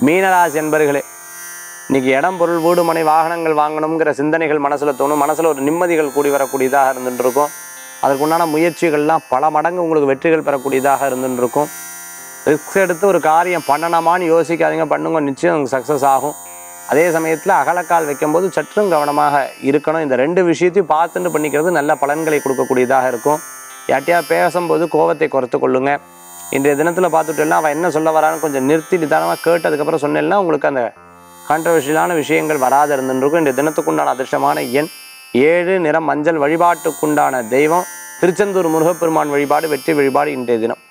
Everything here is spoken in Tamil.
மீனராசி என்பர்களே இன்னைக்கு இடம் பொருள் வீடு மனை வாகனங்கள் வாங்கணுங்கிற சிந்தனைகள் மனசில் தோணும் மனசில் ஒரு நிம்மதிகள் கூடி வரக்கூடியதாக இருந்துட்டு இருக்கும் அதற்குண்டான முயற்சிகள்லாம் பல மடங்கு உங்களுக்கு வெற்றிகள் பெறக்கூடியதாக இருந்துட்டு இருக்கும் ரிஸ்க் எடுத்து ஒரு காரியம் பண்ணணுமான்னு யோசிக்காதீங்க பண்ணுங்க நிச்சயம் சக்ஸஸ் ஆகும் அதே சமயத்தில் அகலக்கால் வைக்கும்போது சற்றும் கவனமாக இருக்கணும் இந்த ரெண்டு விஷயத்தையும் பார்த்துட்டு பண்ணிக்கிறது நல்ல பலன்களை கொடுக்கக்கூடியதாக இருக்கும் யார்ட்டையா பேசும்போது கோவத்தை குறைத்து கொள்ளுங்க இன்றைய தினத்தில் பார்த்துட்டோம்னா அவன் என்ன சொல்ல வரான்னு கொஞ்சம் நிறுத்தி நிதானமாக கேட்டதுக்கப்புறம் சொன்னேன்னா உங்களுக்கு அந்த கான்ட்ரவர்ஷியலான விஷயங்கள் வராது இருந்துருக்கும் இன்றைய தினத்துக்குண்டான அதிர்ஷ்டமான எண் ஏழு நிறம் மஞ்சள் வழிபாட்டுக்குண்டான தெய்வம் திருச்செந்தூர் முருகப்பெருமான் வழிபாடு வெற்றி வழிபாடு இன்றைய தினம்